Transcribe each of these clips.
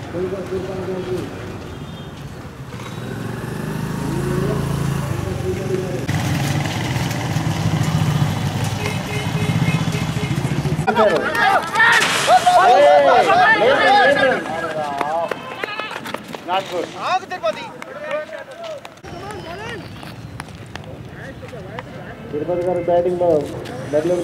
తిరుపతి గారు బ్యాటింగ్ లో బెడ్లో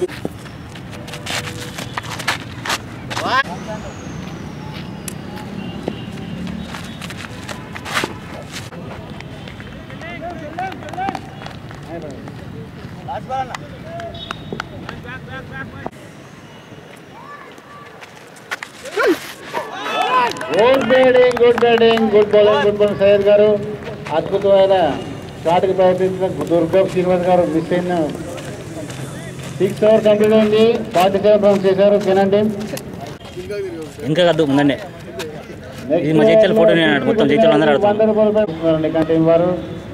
good batting good batting good bowling good bowling Syed గారు అద్భుతమైన షాట్కి ప్రయత్నించిన దుర్గం శ్రీనివాస్ గారు మిస్ అయిన సిక్స్ ఓవర్ కంప్లీట్ అయింది ఫార్టీ సెవెన్ రన్స్ చేశారు కెనన్ టీం ఇంకా కాదు ముందండి ఇది మా జైత్యాల ఫోటో నేను ఆడు- మొత్తం జైత్యాలు అందరూ ఆడుతున్నారు. వంద రూపాయలు పెట్టుకున్నారండి కెనన్ టీం వారు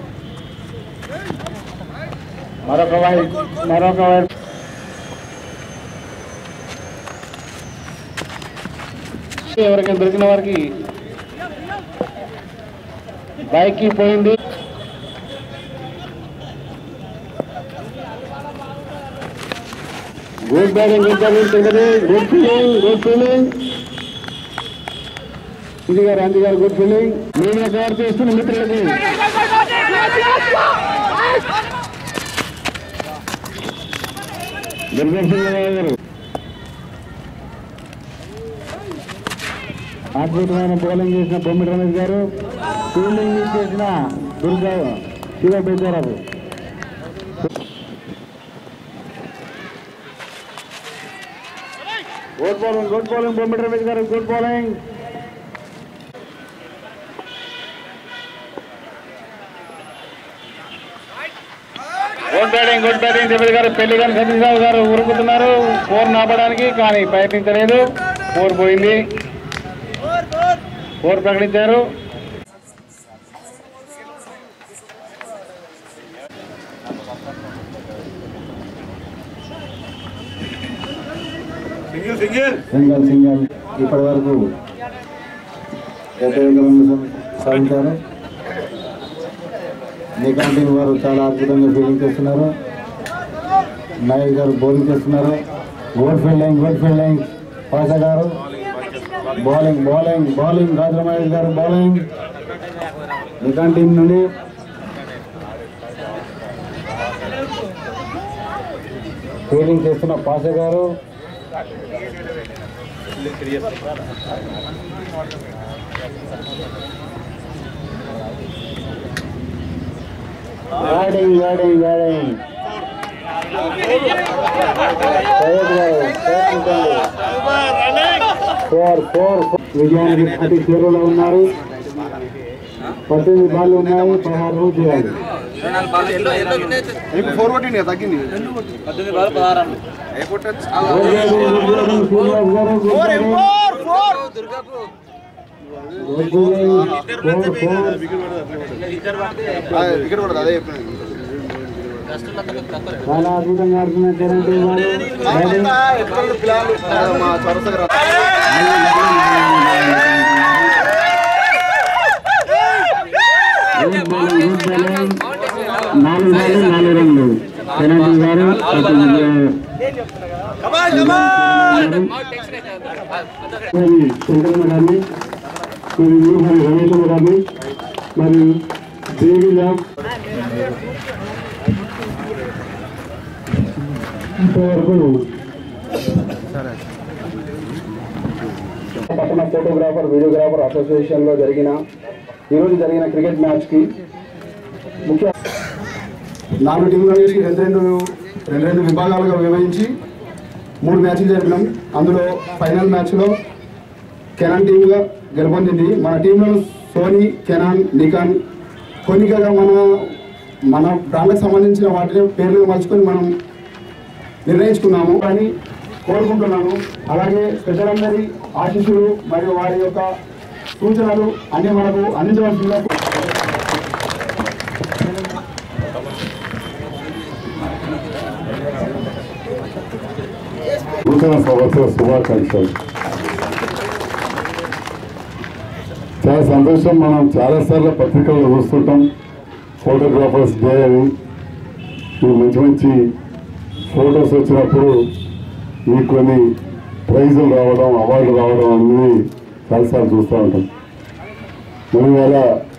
మరొక వైడ్ మరొక వైడ్ ఎవరికైనా దొరికిన వారికి బైక్ పోయింది గుడ్ బ్యాటింగ్ గుడ్ బ్యాటింగ్ తిన్నది గుడ్ ఫీలింగ్ గుడ్ ఫీలింగ్ ఇది గారు అంది గారు గుడ్ ఫీలింగ్ మీడియా కవర్ చేస్తున్న మిత్రులకి దుర్గర్శన్ గారు అద్భుతమైన బౌలింగ్ చేసిన బొమ్మిడి రమేష్ గారు ఫీల్డింగ్ చేసిన Durga Shiva Beddarao good bowling good bowling Bommidi Ramesh గారు good bowling good batting good batting Tirupati గారు పెళ్లి గారు సతీష్రావు గారు ఉరుకుతున్నారు ఫోర్ నాపడానికి కానీ ప్రయత్నించలేదు ఫోర్ పోయింది ఫోర్ ప్రకటించారు సింగల్ సింగల్ ఇప్పటి వరకు డెబ్బై ఐదు రన్లు సాధించారు నికాన్ టీం వారు చాలా అద్భుతంగా ఫీల్డింగ్ చేస్తున్నారు నాయక్ గారు బౌలింగ్ చేస్తున్నారు good fielding good fielding Pasha గారు bowling bowling bowling Gaju Mahesh గారు బౌలింగ్ నికాన్ టీం నుండి ఫీల్డింగ్ చేస్తున్న పాషా గారు బ్యాటింగ్ బ్యాటింగ్ బ్యాటింగ్ సయ్యద్ గారు ప్రయత్నించండి ఫోర్ ఫోర్ విజయానికి అతి చేరువలో ఉన్నారు పద్దెనిమిది బాళ్ళు ఉన్నాయి పదహారు రూపాయలు చేయాలి మీకు ఫోర్ కొట్టింది కదా తగ్గింది ఆ, వికెట్ పడదు అదే చెప్పినది చాలా అద్భుతంగా ఆడుతున్న కరెంట్ మా చొరసగా నాలుగు బాలు నాలుగు రన్లు పెనాల్టీ గారు అటు మరి శంకరమ్మ గారిని మరి ఊరుగారి రమేశమ్మ గారిని మరి దేవిలా ఇంతవరకు పట్టణ ఫోటోగ్రాఫర్ వీడియోగ్రాఫర్ అసోసియేషన్ లో జరిగిన ఈరోజు జరిగిన క్రికెట్ మ్యాచ్ కి ముఖ్య నాలుగు టీంల నుంచి రెండు రెండు రెండు రెండు విభాగాలుగా విభజించి మూడు మ్యాచ్లు జరిపినాం అందులో ఫైనల్ మ్యాచ్లో కెనాన్ టీమ్గా గెలుపొందింది మన టీంలో సోనీ కెనాన్ నికాన్ కొన్నికగా మన మన బ్రాండ్కి సంబంధించిన వాటిని పేర్లు మలుచుకొని మనం నిర్ణయించుకున్నాము అని కోరుకుంటున్నాను అలాగే పెద్దలందరి ఆశీస్సులు మరియు వారి యొక్క సూచనలు అన్ని మనకు అందించవలసిందిగా నూతన సంవత్సర శుభాకాంక్షలు చాలా సంతోషం మనం చాలాసార్లు పత్రికల్లో చూస్తుంటాం ఫోటోగ్రాఫర్స్ డే అని మీకు మంచి మంచి ఫొటోస్ వచ్చినప్పుడు మీకు కొన్ని ప్రైజులు రావడం అవార్డులు రావడం అన్నీ చాలాసార్లు చూస్తూ ఉంటాం మనం ఇవాళ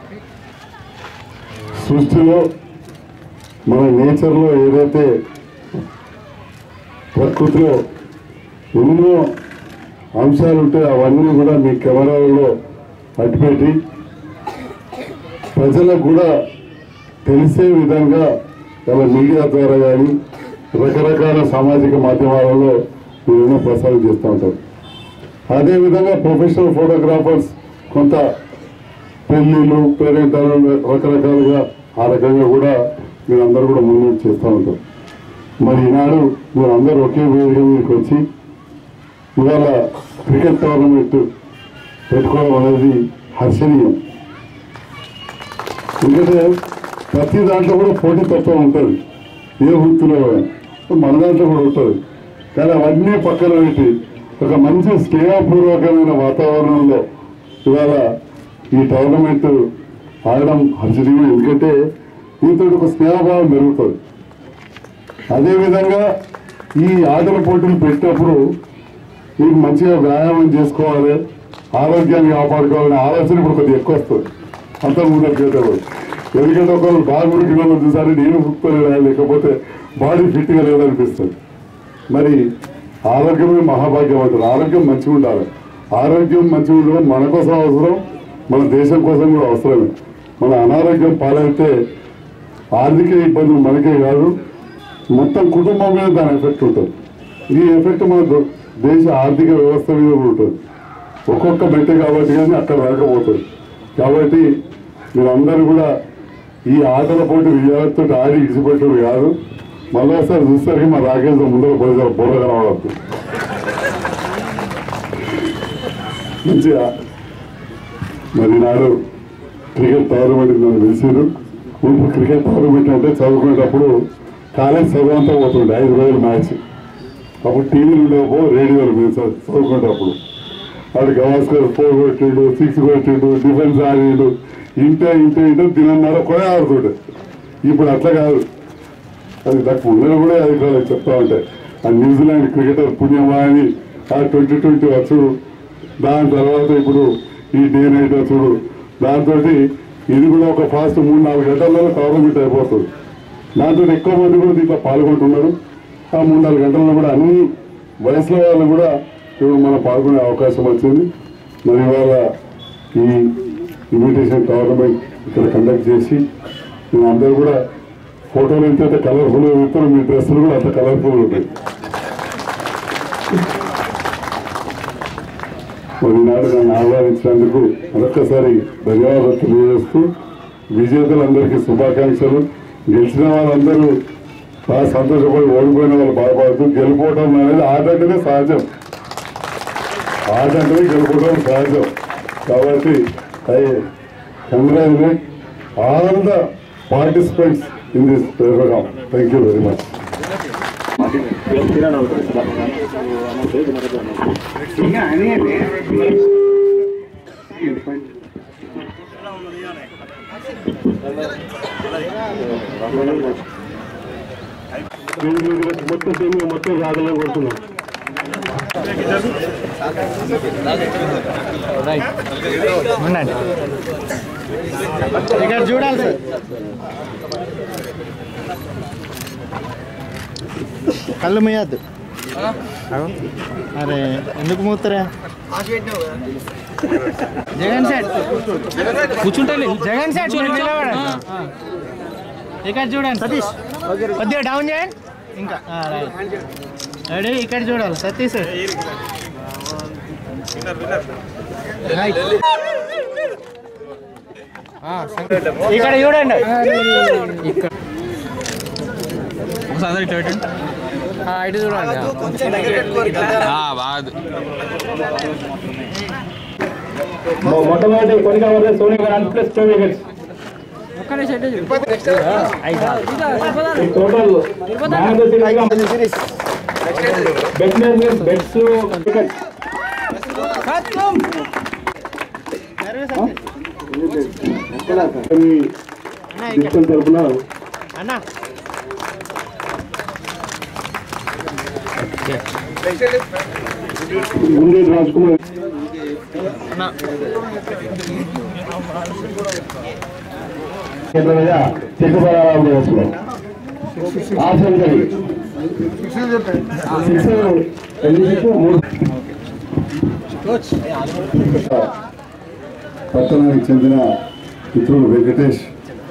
సృష్టిలో మన నేచర్లో ఏదైతే ప్రకృతిలో ఎన్నో అంశాలు ఉంటాయి అవన్నీ కూడా మీ కెమెరాలలో అట్టుపెట్టి ప్రజలకు కూడా తెలిసే విధంగా వాళ్ళ మీడియా ద్వారా కానీ రకరకాల సామాజిక మాధ్యమాలలో మీరు ఎన్నో ప్రసారం చేస్తూ ఉంటారు అదేవిధంగా ప్రొఫెషనల్ ఫోటోగ్రాఫర్స్ కొంత పెళ్ళిళ్ళు పేరెంటాలు రకరకాలుగా ఆ రకంగా కూడా మీరందరూ కూడా ముందు చేస్తూ ఉంటారు మరి ఈనాడు మీరందరూ ఒకే వేదిక మీదకి వచ్చి ఇవాళ క్రికెట్ టోర్నమెంట్ పెట్టుకోవడం అనేది హర్షణీయం ఎందుకంటే ప్రతి దాంట్లో కూడా పోటీ తత్వం ఉంటుంది ఏ వృత్తిలో అయినా. మన దాంట్లో కూడా ఉంటుంది కానీ అవన్నీ పక్కన పెట్టి ఒక మంచి స్నేహపూర్వకమైన వాతావరణంలో ఇవాళ ఈ టోర్నమెంట్ ఆడడం హర్షణీయం ఎందుకంటే దీంతో ఒక స్నేహభావం పెరుగుతుంది అదేవిధంగా ఈ ఆటల పోటీలు పెట్టినప్పుడు మీకు మంచిగా వ్యాయామం చేసుకోవాలి ఆరోగ్యాన్ని కాపాడుకోవాలనే ఆలోచన ఇప్పుడు కొద్దిగా ఎక్కువ వస్తుంది అంతా ముందర చేసేవాడు ఎందుకంటే ఒకరు బాగా ఉరికి వాళ్ళు చూసారు నేను ఉరుకుతలేదా లేకపోతే బాడీ ఫిట్గా లేదనిపిస్తుంది మరి ఆరోగ్యమే మహాభాగ్యం అంటారు ఆరోగ్యం మంచిగా ఉండాలి ఆరోగ్యం మంచిగా ఉండడం మన కోసం అవసరం మన దేశం కోసం కూడా అవసరమే మన అనారోగ్యం పాలైతే ఆర్థిక ఇబ్బందులు మనకే కాదు మొత్తం కుటుంబం మీద దాని ఎఫెక్ట్ ఉంటుంది ఈ ఎఫెక్ట్ మన దో- దేశ ఆర్థిక వ్యవస్థ మీద కూడా ఉంటుంది ఒక్కొక్క మెట్టే కాబట్టి కానీ అక్కడ రాకపోతుంది కాబట్టి మీరందరూ కూడా ఈ ఆటల పోటీ విజయాలతో ఆడి ఇడిచిపెట్టడం కాదు మళ్ళీ ఒకసారి చూసరికి మా రాకేష్ ముందర బొర బొర్ర కనబడద్దు మంచిగా మరి నాడు క్రికెట్ టోర్నమెంట్ నన్ను పిలిచారు ఇప్పుడు క్రికెట్ టోర్నమెంట్ అంటే చదువుకునేటప్పుడు కాలేజ్ చదువు అంతా పోతుండే ఐదు రోజులు మ్యాచ్ అప్పుడు టీవీలు ఉండేవో రేడియోలు మేము చదువు- చదువుకునేటప్పుడు వాడు గవాస్కర్ ఫోర్ కొట్టిండు సిక్స్ కొట్టిండు డిఫెన్స్ ఆడిండు ఇంటే ఇంటే ఇంటే తినన్నర కూడా ఆడుతుండే ఇప్పుడు అట్లా కాదు అది నాకు ఉన్నది కూడా అది కాదు చెప్తా ఉంటాయి ఆ న్యూజిలాండ్ క్రికెటర్ పుణ్యమా అని ఆ ట్వంటీ ట్వంటీ వచ్చుడు దాని తర్వాత ఇప్పుడు ఈ డే నైట్ వచ్చుడు దాంతో ఇది కూడా ఒక ఫాస్ట్ మూడు నాలుగు గంటలలో టోర్నమెంట్ అయిపోతుంది దాంతో ఎక్కువ మంది కూడా దీంట్లో పాల్గొంటున్నారు ఆ మూడు నాలుగు గంటల్లో కూడా అన్ని వయసుల వాళ్ళు కూడా ఇప్పుడు మనం పాల్గొనే అవకాశం వచ్చింది మరి ఇవాళ ఈ ఇన్విటేషన్ టోర్నమెంట్ ఇక్కడ కండక్ట్ చేసి మేము అందరూ కూడా ఫోటోలు ఎంత కలర్ఫుల్ ఇస్తారు మీ డ్రెస్సులు కూడా అంత కలర్ఫుల్ ఉంటాయి మరి ఈనాడు నన్ను ఆహ్వానించినందుకు మరొక్కసారి ధన్యవాదాలు తెలియజేస్తూ విజేతలందరికీ శుభాకాంక్షలు గెలిచిన వాళ్ళందరూ బాగా సంతోషపడి ఓడిపోయిన వాళ్ళు బాధపడుతూ గెలుపోవటం అనేది ఆట అంటేనే సహజం ఆట అంటేనే గెలుపోవడం సహజం కాబట్టి I congratulate all the participants in this programme thank you very much మొత్తం టీమ్ మొత్తం రాగలని కొడుతున్నాం ఇక్కడ చూడాలి సార్ కళ్ళు మూయద్దు అరే ఎందుకు మూతరా జగన్ సార్ కూర్చుంటే జగన్ సార్ మీరు నిలబడండి. ఆ. ఇక్కడ చూడండి సతీష్ కొద్దిగా డౌన్ చేయండి ఇంకా ఆ, రైట్. రెడీ ఇక్కడ చూడాలి సతీష్ రైట్. ఆ, ఇక్కడ చూడండి ఒకసారి ఇట్లా పెట్టండి ఆ, ఇటు చూడండి బాగా మొట్టమొదటి కొనిగా వద్ద Sonia Gandhi plus two wickets total man of the series bet bets wickets digital తరఫున అన్న ముందే రాజ్ కుమార్ చేతుల మీద చెట్టు పదాలు వేసుకో ఆప్షన్ కలిగి సిక్స్ ఎన్ని సిక్స్ మూడు పట్టణానికి చెందిన మిత్రుడు వెంకటేష్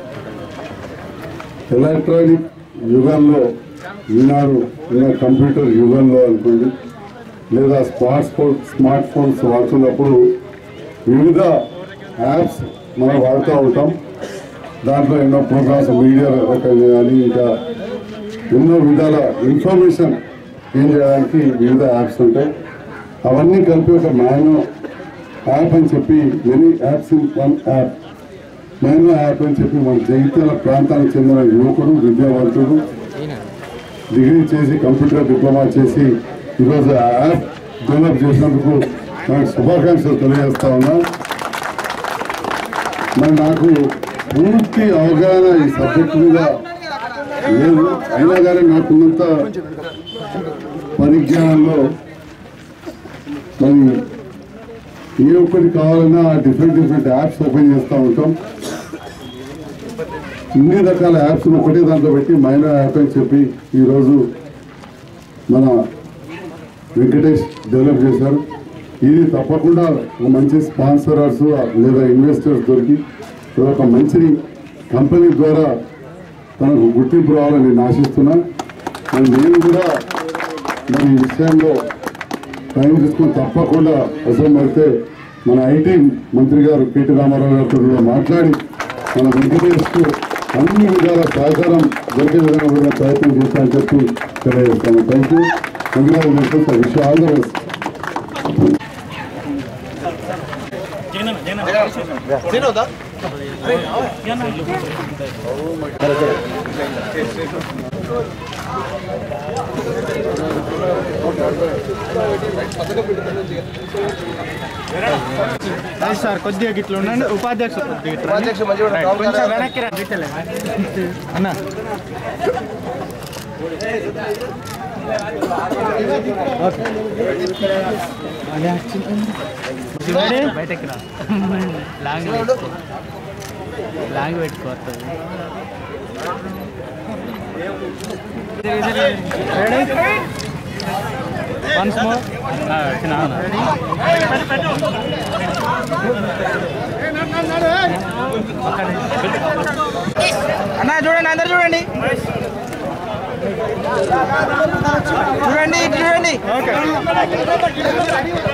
ఎలక్ట్రానిక్ యుగంలో ఈనాడు ఉన్న కంప్యూటర్ యుగంలో అనుకోండి లేదా స్మార్ట్ ఫోన్ స్మార్ట్ ఫోన్స్ వాడుతున్నప్పుడు వివిధ యాప్స్ మనం వాడుతూ ఉంటాం దాంట్లో ఎన్నో ప్రోగ్రామ్స్ మీడియా రకంగా కానీ ఇంకా ఎన్నో విధాల ఇన్ఫర్మేషన్ ఏం చేయడానికి వివిధ యాప్స్ ఉంటాయి అవన్నీ కలిపి ఒక మ్యానో యాప్ అని చెప్పి many apps in one app మ్యానో యాప్ అని చెప్పి మన జగిత్యాల ప్రాంతానికి చెందిన యువకుడు విద్యావంతుడు డిగ్రీ చేసి కంప్యూటర్ డిప్లొమా చేసి ఈరోజు ఆ యాప్ డెవలప్ చేసినందుకు నాకు శుభాకాంక్షలు తెలియజేస్తా ఉన్నా మరి నాకు పూర్తి అవగాహన ఈ సబ్జెక్ట్ మీద లేదు అయినా కానీ నాకున్నంత పరిజ్ఞానంలో మరి ఏ ఒక్కటి కావాలన్నా డిఫరెంట్ డిఫరెంట్ యాప్స్ ఓపెన్ చేస్తూ ఉంటాం ఇన్ని రకాల యాప్స్ ఒకటే దాంట్లో పెట్టి మైనర్ యాప్ అని చెప్పి ఈరోజు మన వెంకటేష్ డెవలప్ చేశారు ఇది తప్పకుండా ఒక మంచి స్పాన్సరర్స్ లేదా ఇన్వెస్టర్స్ దొరికి ఇది ఒక మంచి కంపెనీ ద్వారా తనకు గుర్తింపు రావాలని నేను ఆశిస్తున్నా మరి నేను కూడా మరి ఈ విషయంలో టైం తీసుకొని తప్పకుండా అవసరం పడితే మన ఐటీ మంత్రి గారు కేటీ రామారావు గారితో కూడా మాట్లాడి మన వెంకటేష్కు అన్ని విధాల సహకారం దొరికే విధంగా కూడా ప్రయత్నం చేస్తానని చెప్పి తెలియజేస్తాను thank you congratulations wish all the best తినవుతా అది సార్ కొద్దిగా గిట్ల ఉండండి ఉపాధ్యక్షుడు కొద్దిగా ఇట్లా రండి. ఉపాధ్యక్షుడు మంచిగా రైట్, ఉంటాడు. కొంచెం వెనక్కి రా గిట్టలే. అన్న ఓకే. బయటకి రా లాంగ్ లాంగ్ పెట్టుకోవద్దు వన్స్ మోర్ అన్న చూడండి అందరు చూడండి చూడండి ఇటు చూడండి